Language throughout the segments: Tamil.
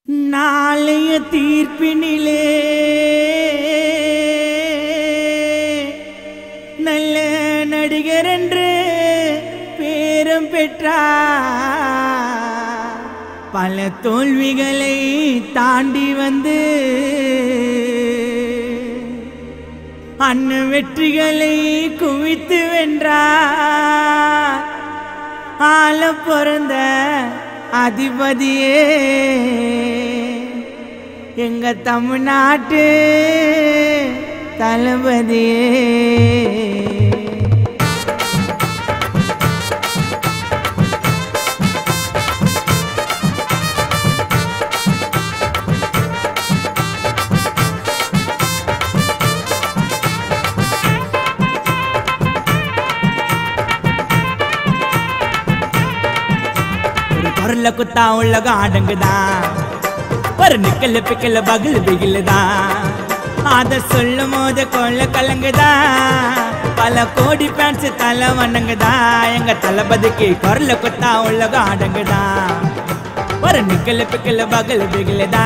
நாளைய தீர்ப்பினிலே நல்ல நடிகர் என்று பேரம் பெற்றார் பல தோல்விகளை தாண்டி வந்து அன்ன வெற்றிகளை குவித்து வென்றார் ஆள பிறந்த அதிபதியே எங்க தமிழ்நாட்டு தளபதியே ஒரு குரல்ல குத்தா உலகம் அடங்குதான் ஒரு நிக்கல பிக்கல பகல் பிகிலுதான் அத சொல்லும் போது கொள்ள கலங்குதா பல கோடி பேன்ஸ் தலை வணங்குதா எங்க தளபதிக்கு குரல்ல குத்தா உலகம் அடங்குதா ஒரு நிக்கல பிக்கல பகல் பிகிலுதா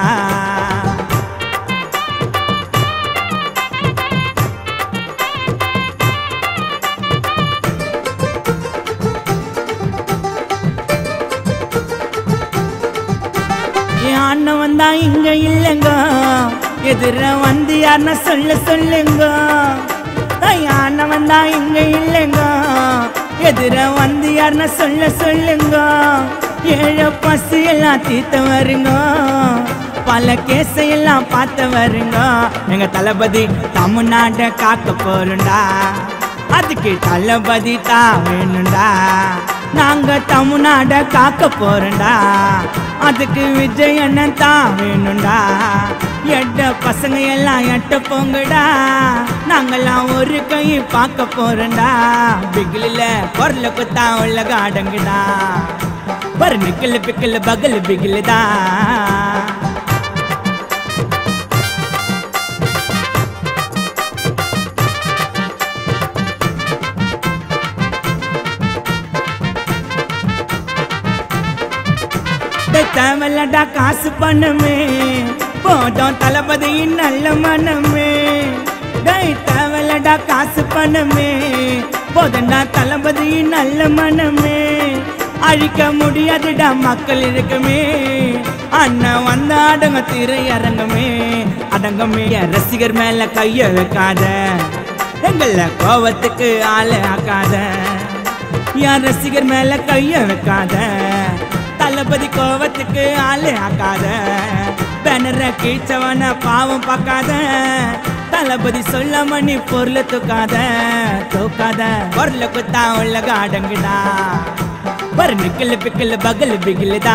என் அண்ணன் வந்தா இங்க இல்லைங்க எதிர வந்து யாருன்னு சொல்ல சொல்லுங்க என் அண்ணன் வந்தா இங்க இல்லைங்க எதிர வந்து யாருன்னு சொல்ல சொல்லுங்க ஏழு பசு எல்லாம் தீர்த்த வருங்க பல கேஸை எல்லாம் பார்த்து வருங்க எங்க தளபதி தமிழ்நாட்டை காக்க போறோம்டா அதுக்கு தளபதி தான் வேணும்டா நாங்க தமிழ்நாட காக்க போறோம்டா அதுக்கு விஜய் அண்ணன் தான் வேணும்டா எட்ட பசங்க எல்லாம் எட்ட போங்கடா நாங்கெல்லாம் ஒரு கை பார்க்க போறோம்டா பிகிலில பொருள குத்தா உலக அடங்குடா பரு நிக்கல பிக்கல பகல் பிகிலுதா தேவையில்லடா காசு பண்ணமே போட்டோம் தளபதியின் நல்ல மனமே டேய் தேவையில்லடா காசு பண்ணமே போதண்டா தளபதியின் நல்ல மனமே அழிக்க முடியாதுடா மக்கள் இருக்குமே அண்ணன் வந்த அடங்க திரை அரங்கமே அடங்கமே என் ரசிகர் மேல கைய வைக்காத எங்கள கோவத்துக்கு ஆள ஆக்காத என் ரசிகர் மேல கைய வைக்காத தளபதி கோவத்துக்கு ஆளு ஆக்காத பேனரை கீழ்ச்சவன பாவம் பார்க்காத தளபதி சொல்ல மணி பொருளை தூக்காத தூக்காத பொருளை குத்தா உலக அடங்குடா ஒரு நிக்கல் பிக்கல் பகல் பிகிலுதா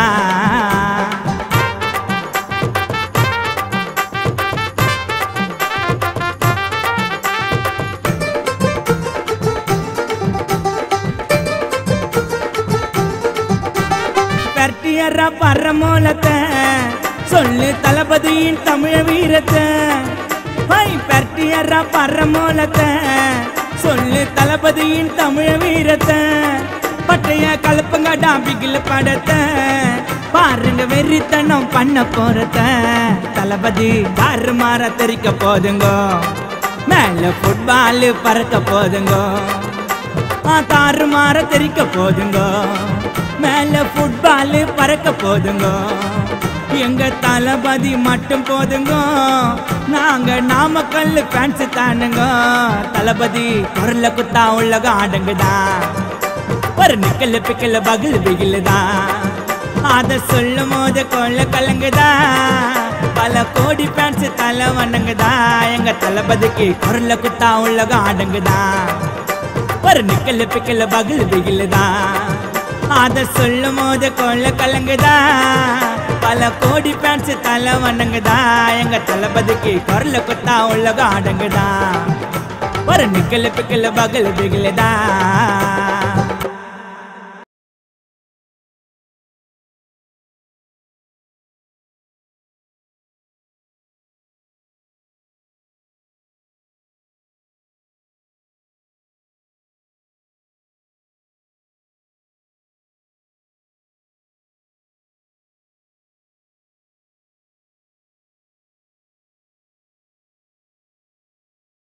பர்டியரா பரமோலத்தை சொல்லு தளபதியின் தமிழ வீரத்தை ஹை பர்டியரா பரமோலத்தை சொல்லு தளபதியின் தமிழ வீரத்தை பட்டைய கலப்பங்கடா பிகில படத்தை பாருங்க வெறித்தனம் பண்ண போறத தளபதி தாறு மாற தெரிக்க போதுங்கோ மேல ஃபுட்பால் பறக்க போதுங்கோ ஆ, தாறு மாற தெரிக்க போதுங்கோ மேல ஃபுட்பால் பறக்க போதுங்கோ எங்க தளபதி மட்டும் போதுங்கோ நாங்க நாமக்கல் ஃபேன்ஸ் தானுங்க தளபதி குரல குத்தா உலகம் ஆடுங்கதா ஒரு நிக்கல பிக்கல பகல் பிகிலுதா அத சொல்லும் போது கொள்ள கலங்குதா பல கோடி ஃபேன்ஸ் தலை வணங்குதா எங்க தளபதிக்கு குரல குத்தா உலகம் ஆடுங்கதா ஒரு நிக்கல பிக்கல பகல் பிகிலுதா அத சொல்லும் போது கொள்ள கலங்குதா பல கோடி பேன்ஸ் தலை வணங்குதா எங்க தளபதிக்கு குரல குத்தா உலகம் அடங்குதா ஒரு நிக்கல பிக்கல பகல் பிகிலுதா